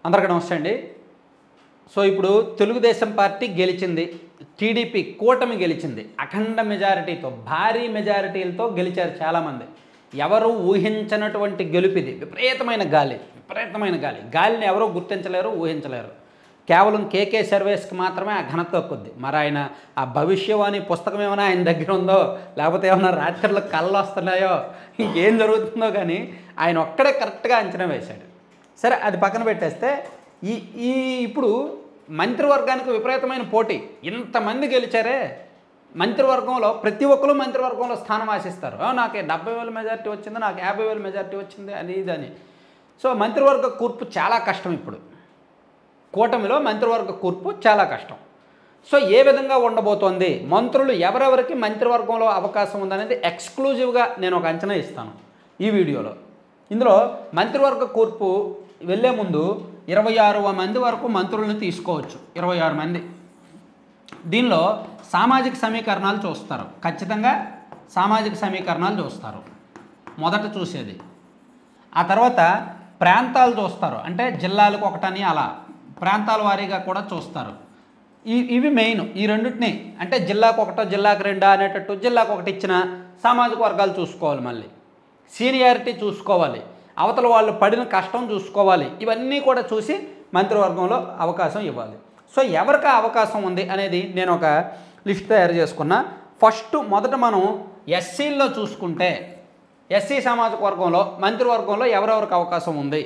అందరికీ నమస్తే అండి సో ఇప్పుడు తెలుగుదేశం పార్టీ గెలిచింది టీడీపీ కూటమి గెలిచింది అఖండ మెజారిటీతో భారీ మెజారిటీలతో గెలిచారు చాలామంది ఎవరు ఊహించనటువంటి గెలుపిది విపరీతమైన గాలి విపరీతమైన గాలి గాలిని ఎవరూ గుర్తించలేరు ఊహించలేరు కేవలం కేకే సర్వేస్కి మాత్రమే ఆ ఘనత దక్కుద్ది మరి ఆయన ఆ భవిష్యవాణి పుస్తకం ఏమైనా ఆయన దగ్గర ఉందో లేకపోతే ఏమైనా రాత్రిలో కళ్ళు వస్తున్నాయో ఇంకేం జరుగుతుందో కానీ ఆయన ఒక్కడే కరెక్ట్గా అంచనా వేశాడు సరే అది పక్కన పెట్టేస్తే ఈ ఈ ఇప్పుడు మంత్రివర్గానికి విపరీతమైన పోటీ ఇంతమంది గెలిచారే మంత్రివర్గంలో ప్రతి ఒక్కరు మంత్రివర్గంలో స్థానం ఆశిస్తారు "ఆ, నాకు డెబ్బై వేల మెజార్టీ వచ్చింది నాకు యాభై వేల మెజార్టీ వచ్చింది అని ఇది అని సో మంత్రివర్గ కూర్పు చాలా కష్టం ఇప్పుడు కూటమిలో మంత్రివర్గ కూర్పు చాలా కష్టం సో ఏ విధంగా ఉండబోతోంది మంత్రులు ఎవరెవరికి మంత్రివర్గంలో అవకాశం ఉందనేది ఎక్స్క్లూజివ్గా నేను ఒక అంచనా ఇస్తాను ఈ వీడియోలో ఇందులో మంత్రివర్గ కూర్పు వెళ్ళే ముందు ఇరవై ఆరు మంది వరకు మంత్రులను తీసుకోవచ్చు ఇరవై ఆరు మంది దీనిలో సామాజిక సమీకరణాలు చూస్తారు ఖచ్చితంగా సామాజిక సమీకరణాలు చూస్తారు మొదట చూసేది ఆ తర్వాత ప్రాంతాలు చూస్తారు అంటే జిల్లాలకు ఒకటని అలా ప్రాంతాల వారీగా కూడా చూస్తారు ఈ ఇవి మెయిన్ ఈ రెండింటిని అంటే జిల్లాకు ఒకటో జిల్లాకు రెండా అనేటట్టు జిల్లాకు ఒకటి ఇచ్చిన సామాజిక వర్గాలు చూసుకోవాలి మళ్ళీ సీనియారిటీ చూసుకోవాలి అవతల వాళ్ళు పడిన కష్టం చూసుకోవాలి ఇవన్నీ కూడా చూసి మంత్రివర్గంలో అవకాశం ఇవ్వాలి సో ఎవరికి ఆ అవకాశం ఉంది అనేది నేను ఒక లిస్ట్ తయారు చేసుకున్నా ఫస్ట్ మొదట మనం ఎస్సీల్లో చూసుకుంటే ఎస్సీ సామాజిక వర్గంలో మంత్రివర్గంలో ఎవరెవరికి అవకాశం ఉంది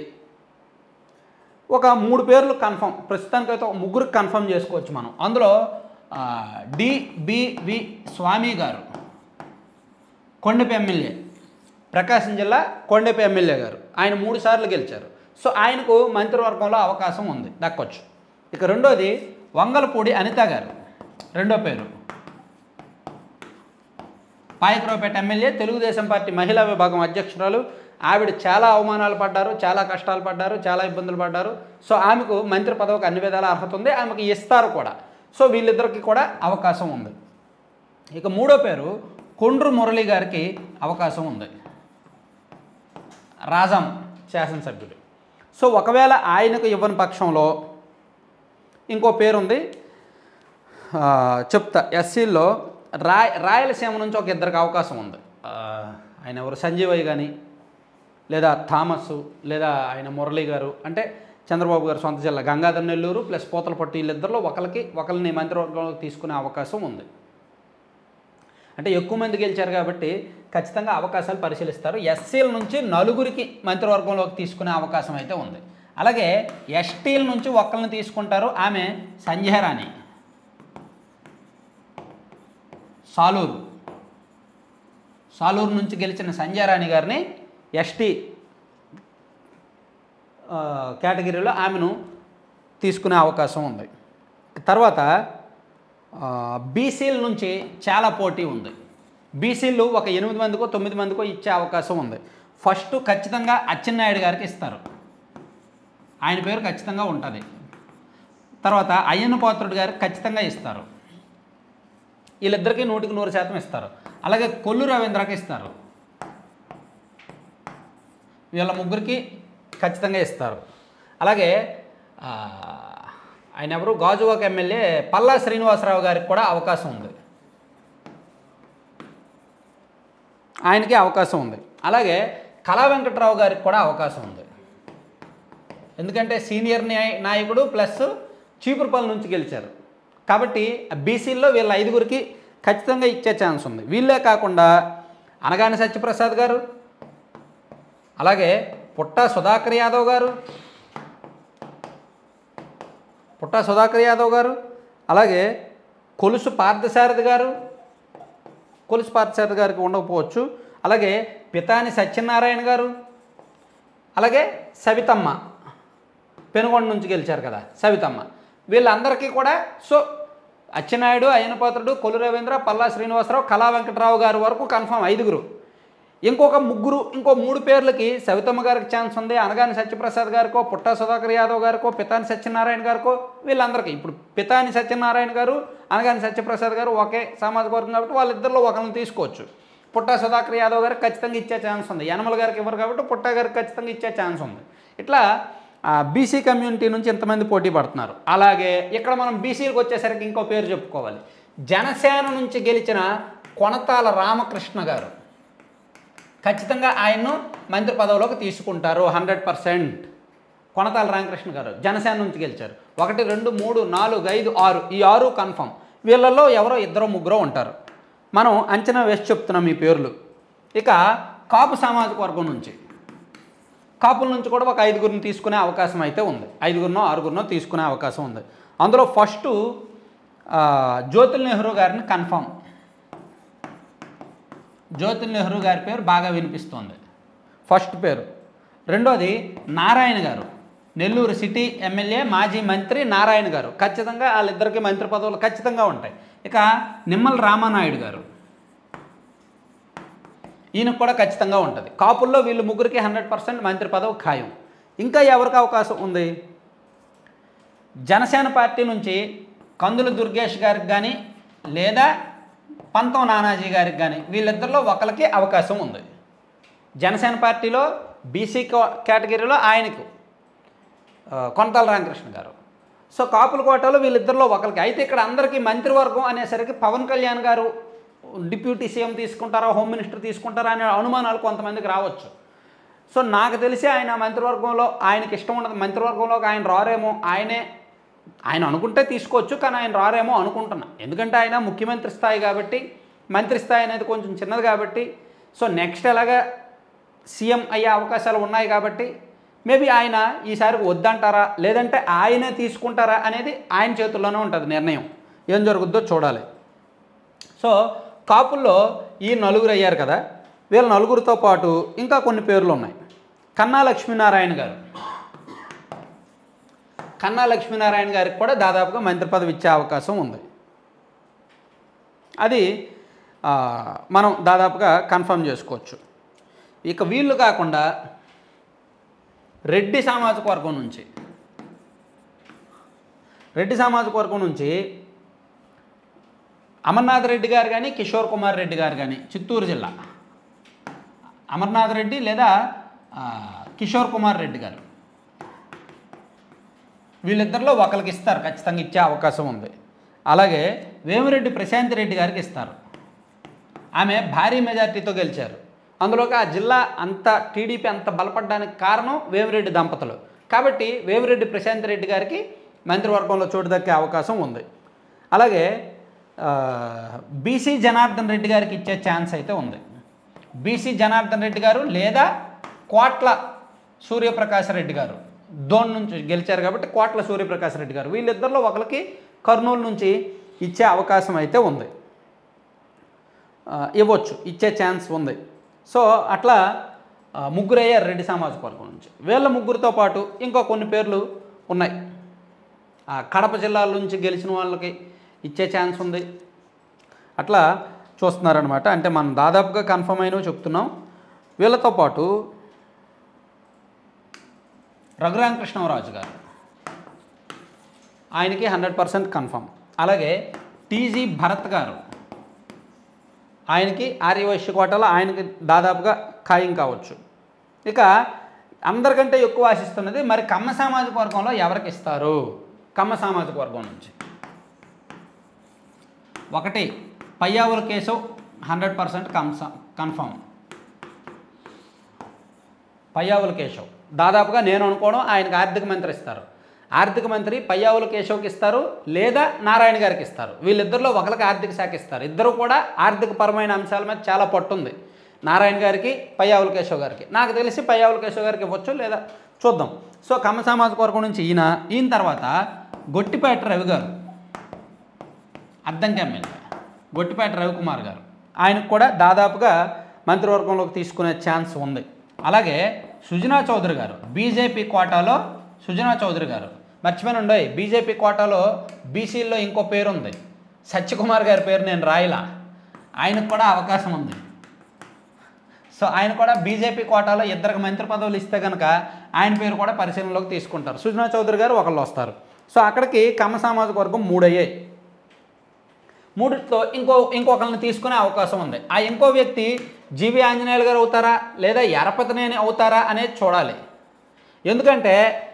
ఒక మూడు పేర్లు కన్ఫర్మ్ ప్రస్తుతానికైతే ఒక ముగ్గురికి కన్ఫర్మ్ చేసుకోవచ్చు మనం అందులో ఆ, డిబివి స్వామి గారు కొండపి ఎమ్మెల్యే ప్రకాశం జిల్లా కొండపి ఎమ్మెల్యే గారు ఆయన మూడు సార్లు గెలిచారు సో ఆయనకు మంత్రివర్గంలో అవకాశం ఉంది దక్కొచ్చు ఇక రెండోది వంగలపూడి అనిత గారు రెండో పేరు పాయకరావుపేట ఎమ్మెల్యే తెలుగుదేశం పార్టీ మహిళా విభాగం అధ్యక్షురాలు ఆవిడ చాలా అవమానాలు పడ్డారు చాలా కష్టాలు పడ్డారు చాలా ఇబ్బందులు పడ్డారు సో ఆమెకు మంత్రి పదవికి అన్ని విధాల అర్హత ఉంది ఆమెకు ఇస్తారు కూడా సో వీళ్ళిద్దరికి కూడా అవకాశం ఉంది ఇక మూడో పేరు కొండ్రు మురళి గారికి అవకాశం ఉంది రాజం శాసనసభ్యుడు సో ఒకవేళ ఆయనకు ఇవ్వని పక్షంలో ఇంకో పేరుంది ఆ, చెప్తా ఎస్సీల్లో రాయ్ రాయలసీమ నుంచి ఒక ఇద్దరికి అవకాశం ఉంది ఆ, ఆయన ఎవరు సంజీవయ్య కానీ లేదా థామస్ లేదా ఆయన మురళి గారు అంటే చంద్రబాబు గారు సొంత జిల్లా గంగాధర్ నెల్లూరు ప్లస్ పోతలపట్టు వీళ్ళిద్దరిలో ఒకరికి ఒకరిని మంత్రివర్గంలోకి తీసుకునే అవకాశం ఉంది అంటే ఎక్కువ మంది గెలిచారు కాబట్టి ఖచ్చితంగా అవకాశాలు పరిశీలిస్తారు ఎస్సీల నుంచి నలుగురికి మంత్రివర్గంలోకి తీసుకునే అవకాశం అయితే ఉంది అలాగే ఎస్టీల నుంచి ఒక్కరిని తీసుకుంటారు ఆమె సంధ్యారాణి సాలూరు సాలూరు నుంచి గెలిచిన సంధ్యారాణి గారిని ఎస్టీ ఆ, కేటగిరీలో ఆమెను తీసుకునే అవకాశం ఉంది తర్వాత ఆ, బీసీల నుంచి చాలా పోటీ ఉంది బీసీలు ఒక ఎనిమిది మందికో తొమ్మిది మందికో ఇచ్చే అవకాశం ఉంది ఫస్ట్ ఖచ్చితంగా అచ్చెన్నాయుడు గారికి ఇస్తారు ఆయన పేరు ఖచ్చితంగా ఉంటుంది తర్వాత అయ్యన్న పాత్రుడు గారికి ఖచ్చితంగా ఇస్తారు వీళ్ళిద్దరికీ నూటికి నూరు శాతం ఇస్తారు అలాగే కొల్లు రవీంద్రకి ఇస్తారు వీళ్ళ ముగ్గురికి ఖచ్చితంగా ఇస్తారు అలాగే ఆ, ఆయన ఎవరు గాజువాక ఎమ్మెల్యే పల్లా శ్రీనివాసరావు గారికి కూడా అవకాశం ఉంది ఆయనకి అవకాశం ఉంది అలాగే కళా వెంకట్రావు గారికి కూడా అవకాశం ఉంది ఎందుకంటే సీనియర్ న్యాయ నాయకుడు ప్లస్ చీపురుపల్లి నుంచి గెలిచారు కాబట్టి బీసీల్లో వీళ్ళ ఐదుగురికి ఖచ్చితంగా ఇచ్చే ఛాన్స్ ఉంది వీళ్ళే కాకుండా అనగాని సత్యప్రసాద్ గారు అలాగే పుట్టా సుధాకర్ యాదవ్ గారు పుట్టా సుధాకర్ యాదవ్ గారు అలాగే కొలుసు పార్థసారథి గారు కొలుసు పార్థసారథి గారికి ఉండకపోవచ్చు అలాగే పితాని సత్యనారాయణ గారు అలాగే సవితమ్మ పెనుగొండ నుంచి గెలిచారు కదా సవితమ్మ వీళ్ళందరికీ కూడా సో అచ్చెన్నాయుడు అయ్యనపాత్రుడు కొల్లు రవీంద్ర పల్లా శ్రీనివాసరావు కళా వెంకటరావు గారి వరకు కన్ఫర్మ్ ఐదుగురు ఇంకొక ముగ్గురు ఇంకో మూడు పేర్లకి సవితమ్మ గారికి ఛాన్స్ ఉంది అనగాని సత్యప్రసాద్ గారికో పుట్టా సుధాకర్ యాదవ్ గారికో పితాని సత్యనారాయణ గారికో వీళ్ళందరికీ ఇప్పుడు పితాని సత్యనారాయణ గారు అనగాని సత్యప్రసాద్ గారు ఒకే సామాజిక వర్గం కాబట్టి వాళ్ళిద్దరిలో ఒకరిని తీసుకోవచ్చు పుట్టా సుధాకర్ యాదవ్ గారికి ఖచ్చితంగా ఇచ్చే ఛాన్స్ ఉంది యనమల గారికి ఇవ్వరు కాబట్టి పుట్టా గారికి ఖచ్చితంగా ఇచ్చే ఛాన్స్ ఉంది ఇట్లా బీసీ కమ్యూనిటీ నుంచి ఇంతమంది పోటీ పడుతున్నారు అలాగే ఇక్కడ మనం బీసీలకు వచ్చేసరికి ఇంకో పేరు చెప్పుకోవాలి జనసేన నుంచి గెలిచిన కొనతాల రామకృష్ణ గారు ఖచ్చితంగా ఆయన్ను మంత్రి పదవిలోకి తీసుకుంటారు హండ్రెడ్ పర్సెంట్ కొనతాల రామకృష్ణ గారు జనసేన నుంచి గెలిచారు ఒకటి రెండు మూడు నాలుగు ఐదు ఆరు ఈ ఆరు కన్ఫర్మ్ వీళ్ళల్లో ఎవరో ఇద్దరు ముగ్గురు ఉంటారు మనం అంచనా వేసి చెప్తున్నాం ఈ పేర్లు ఇక కాపు సామాజిక వర్గం నుంచి కాపుల నుంచి కూడా ఒక ఐదుగురిని తీసుకునే అవకాశం అయితే ఉంది ఐదుగురినో ఆరుగురినో తీసుకునే అవకాశం ఉంది అందులో ఫస్ట్ జ్యోతుల్ నెహ్రూ గారిని కన్ఫర్మ్ జ్యోతుల్ నెహ్రూ గారి పేరు బాగా వినిపిస్తోంది ఫస్ట్ పేరు రెండోది నారాయణ గారు నెల్లూరు సిటీ ఎమ్మెల్యే మాజీ మంత్రి నారాయణ గారు ఖచ్చితంగా వాళ్ళిద్దరికి మంత్రి పదవులు ఖచ్చితంగా ఉంటాయి ఇక నిమ్మల రామానాయుడు గారు ఈయనకు కూడా ఖచ్చితంగా ఉంటుంది కాపుల్లో వీళ్ళు ముగ్గురికి హండ్రెడ్ పర్సెంట్ మంత్రి పదవి ఖాయం ఇంకా ఎవరికి అవకాశం ఉంది జనసేన పార్టీ నుంచి కందుల దుర్గేష్ గారికి కానీ లేదా పంతం నానాజీ గారికి కానీ వీళ్ళిద్దరిలో ఒకరికి అవకాశం ఉంది జనసేన పార్టీలో బీసీ కేటగిరీలో ఆయనకు ఆ, కొనతాల రామకృష్ణ గారు సో కాపుల కోటలో వీళ్ళిద్దరిలో ఒకరికి అయితే ఇక్కడ అందరికీ మంత్రివర్గం అనేసరికి పవన్ కళ్యాణ్ గారు డిప్యూటీ సీఎం తీసుకుంటారా హోమ్ మినిస్టర్ తీసుకుంటారా అనే అనుమానాలు కొంతమందికి రావచ్చు సో నాకు తెలిసి ఆయన మంత్రివర్గంలో ఆయనకి ఇష్టం ఉండదు మంత్రివర్గంలోకి ఆయన రారేమో ఆయనే ఆయన అనుకుంటే తీసుకోవచ్చు కానీ ఆయన రారేమో అనుకుంటున్నా ఎందుకంటే ఆయన ముఖ్యమంత్రి స్థాయి కాబట్టి మంత్రి స్థాయి అనేది కొంచెం చిన్నది కాబట్టి సో నెక్స్ట్ ఎలాగా సీఎం అయ్యే అవకాశాలు ఉన్నాయి కాబట్టి మేబీ ఆయన ఈసారికి వద్దంటారా లేదంటే ఆయనే తీసుకుంటారా అనేది ఆయన చేతుల్లోనే ఉంటుంది నిర్ణయం ఏం జరుగుద్దో చూడాలి సో కాపుల్లో ఈ నలుగురు అయ్యారు కదా వీళ్ళ నలుగురితో పాటు ఇంకా కొన్ని పేర్లు ఉన్నాయి కన్నా లక్ష్మీనారాయణ గారు కన్నా లక్ష్మీనారాయణ గారికి కూడా దాదాపుగా మంత్రి పదవి ఇచ్చే అవకాశం ఉంది అది ఆ, మనం దాదాపుగా కన్ఫర్మ్ చేసుకోవచ్చు ఇక వీళ్ళు కాకుండా రెడ్డి సామాజిక వర్గం నుంచి రెడ్డి సామాజిక వర్గం నుంచి అమర్నాథ్ రెడ్డి గారు కానీ కిషోర్ కుమార్ రెడ్డి గారు కానీ చిత్తూరు జిల్లా అమర్నాథ్ రెడ్డి లేదా ఆ, కిషోర్ కుమార్ రెడ్డి గారు వీళ్ళిద్దరిలో ఒకరికి ఇస్తారు ఖచ్చితంగా ఇచ్చే అవకాశం ఉంది అలాగే వేమిరెడ్డి ప్రశాంత్ రెడ్డి గారికి ఇస్తారు ఆమె భారీ మెజార్టీతో గెలిచారు అందులోకి ఆ జిల్లా అంత టీడీపీ అంత బలపడడానికి కారణం వేమిరెడ్డి దంపతులు కాబట్టి వేమిరెడ్డి ప్రశాంత్ రెడ్డి గారికి మంత్రివర్గంలో చోటు దక్కే అవకాశం ఉంది అలాగే ఆ, బీసీ జనార్దన్ రెడ్డి గారికి ఇచ్చే ఛాన్స్ అయితే ఉంది బీసీ జనార్దన్ రెడ్డి గారు లేదా కోట్ల సూర్యప్రకాశ్ రెడ్డి గారు దోన్ నుంచి గెలిచారు కాబట్టి కోట్ల సూర్యప్రకాశ్ రెడ్డి గారు వీళ్ళిద్దరిలో ఒకరికి కర్నూలు నుంచి ఇచ్చే అవకాశం అయితే ఉంది ఆ, ఇవ్వచ్చు ఇచ్చే ఛాన్స్ ఉంది సో అట్లా ఆ, ముగ్గురు అయ్యారు రెడ్డి సామాజిక వర్గం నుంచి వీళ్ళ ముగ్గురితో పాటు ఇంకో కొన్ని పేర్లు ఉన్నాయి ఆ, కడప జిల్లాల నుంచి గెలిచిన వాళ్ళకి ఇచ్చే ఛాన్స్ ఉంది అట్లా చూస్తున్నారనమాట అంటే మనం దాదాపుగా కన్ఫర్మ్ అయినవి చెప్తున్నాం వీళ్ళతో పాటు రఘురామకృష్ణరాజు గారు ఆయనకి హండ్రెడ్ పర్సెంట్ కన్ఫర్మ్ అలాగే టీజీ భరత్ గారు ఆయనకి ఆర్యవైశ్య కోటలో ఆయనకి దాదాపుగా ఖాయం కావచ్చు ఇక అందరికంటే ఎక్కువ ఆశిస్తున్నది మరి కమ్మ సామాజిక వర్గంలో ఎవరికి ఇస్తారు కమ్మ సామాజిక వర్గం నుంచి ఒకటి పయ్యావుల కేశవ్ హండ్రెడ్ పర్సెంట్ కన్స కన్ఫర్మ్ పయ్యావుల కేశవ్ దాదాపుగా నేను అనుకోవడం ఆయనకు ఆర్థిక మంత్రి ఇస్తారు ఆర్థిక మంత్రి పయ్యావుల కేశవ్కి ఇస్తారు లేదా నారాయణ గారికి ఇస్తారు వీళ్ళిద్దరిలో ఒకరికి ఆర్థిక శాఖ ఇస్తారు ఇద్దరు కూడా ఆర్థిక పరమైన అంశాల మీద చాలా పట్టుంది నారాయణ గారికి పయ్యావుల కేశవ్ గారికి నాకు తెలిసి పయ్యావుల కేశవ్ గారికి ఇవ్వచ్చు లేదా చూద్దాం సో కమ్మ సామాజిక వర్గం నుంచి ఈయన ఈయన తర్వాత గొట్టిపేట రవి గారు అద్దంకి ఎమ్మెల్యే గొట్టిపేట రవికుమార్ గారు ఆయనకు కూడా దాదాపుగా మంత్రివర్గంలోకి తీసుకునే ఛాన్స్ ఉంది అలాగే సుజనా చౌదరి గారు బీజేపీ కోటాలో సుజనా చౌదరి గారు మర్చిపోయిన ఉండయి బీజేపీ కోటాలో బీసీల్లో ఇంకో పేరు ఉంది సత్యకుమార్ గారి పేరు నేను రాయలా ఆయనకు కూడా అవకాశం ఉంది సో ఆయన కూడా బీజేపీ కోటాలో ఇద్దరికి మంత్రి పదవులు ఇస్తే కనుక ఆయన పేరు కూడా పరిశీలనలోకి తీసుకుంటారు సుజనా చౌదరి గారు ఒకళ్ళు వస్తారు సో అక్కడికి కమ్మ సామాజిక వర్గం మూడయ్యాయి మూడిట్లో ఇంకో ఇంకొకరిని తీసుకునే అవకాశం ఉంది ఆ ఇంకో వ్యక్తి జీవి ఆంజనేయులు గారు అవుతారా లేదా ఎరపతినేని అవుతారా అనేది చూడాలి ఎందుకంటే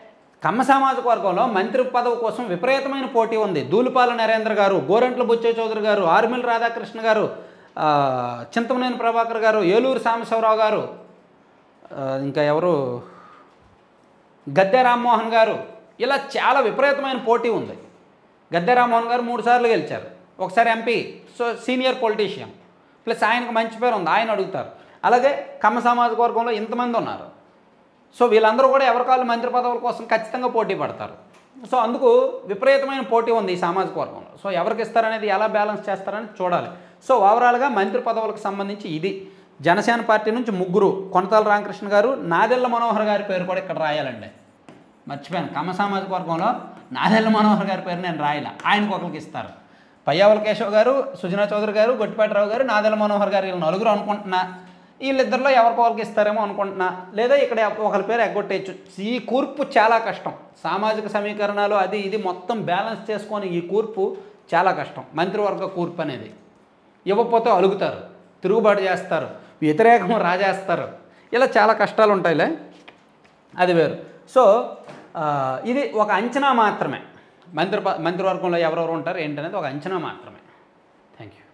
కమ్మ సామాజిక వర్గంలో మంత్రి పదవి కోసం విపరీతమైన పోటీ ఉంది దూలిపాల నరేంద్ర గారు గోరంట్ల బుచ్చయ్య చౌదరి గారు ఆర్మిల్ రాధాకృష్ణ గారు ఆ, చింతమనేని ప్రభాకర్ గారు ఏలూరు సాంబశివరావు గారు ఆ, ఇంకా ఎవరు గద్దె రామ్మోహన్ గారు ఇలా చాలా విపరీతమైన పోటీ ఉంది గద్దె రామ్మోహన్ గారు మూడు సార్లు గెలిచారు ఒకసారి MP so senior politician plus ఆయనకు మంచి పేరు ఉంది ఆయన అడుగుతారు అలాగే కమ్మ సామాజిక వర్గంలో ఇంతమంది ఉన్నారు సో వీళ్ళందరూ కూడా ఎవరి కాళ్ళు మంత్రి పదవుల కోసం ఖచ్చితంగా పోటీ పడతారు సో అందుకు విపరీతమైన పోటీ ఉంది ఈ సామాజిక వర్గంలో సో ఎవరికి ఇస్తారనేది ఎలా బ్యాలెన్స్ చేస్తారని చూడాలి సో ఓవరాల్గా మంత్రి పదవులకు సంబంధించి ఇది జనసేన పార్టీ నుంచి ముగ్గురు కొనతాల రామకృష్ణ గారు నాదెళ్ల మనోహర్ గారి పేరు కూడా ఇక్కడ రాయాలండి మర్చిపోయాను కమ్మ సామాజిక వర్గంలో నాదెళ్ల మనోహర్ గారి పేరు నేను రాయలే ఆయనకు ఒకరికి ఇస్తారు పయ్యావల కేశవ్ గారు సుజనా చౌదరి గారు గొట్టిపాటిరావు గారు నాదెళ్ల మనోహర్ గారు వీళ్ళు నలుగురు అనుకుంటున్నా వీళ్ళిద్దరిలో ఎవరికి ఒకరికి ఇస్తారేమో అనుకుంటున్నా లేదా ఇక్కడ ఒకరి పేరు ఎగ్గొట్టేయచ్చు ఈ కూర్పు చాలా కష్టం సామాజిక సమీకరణాలు అది ఇది మొత్తం బ్యాలెన్స్ చేసుకొని ఈ కూర్పు చాలా కష్టం మంత్రివర్గ కూర్పు అనేది ఇవ్వకపోతే అలుగుతారు తిరుగుబాటు చేస్తారు వ్యతిరేకం రాజేస్తారు ఇలా చాలా కష్టాలు ఉంటాయిలే అది వేరు సో ఆ, ఇది ఒక అంచనా మాత్రమే మంత్రి ప- మంత్రివర్గంలో ఎవరెవరు ఉంటారు ఏంటనేది ఒక అంచనా మాత్రమే థ్యాంక్ యూ